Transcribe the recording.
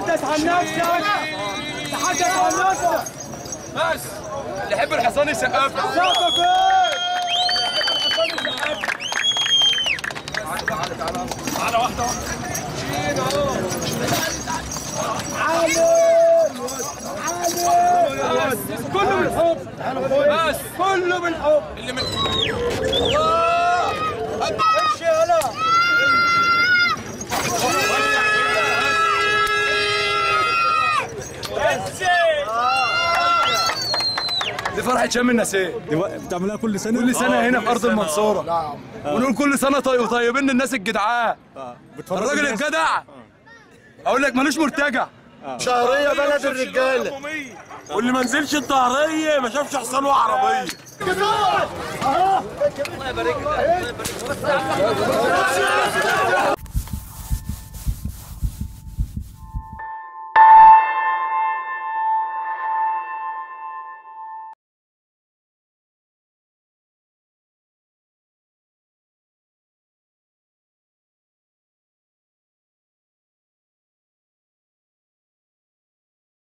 تحدث عن نفسك تحدث عن نفسك بس اللي يحب الحصان يسقف له. سقف ايه تعالى واحده كله بالحب بس كله بالحب اللي من امشي يلا دي فرحه شم النسيم بتعملها كل سنه كل سنه هنا في ارض المنصوره ونقول كل سنه طيب طيبين الناس الجدعان بتفرجوا الراجل الناس؟ الجدع اقول لك ملوش مرتجع شهرية بلد الرجالة واللي ما نزلش الظهريه ما شافش حصان وعربيه الله يبارك لك الله يبارك لك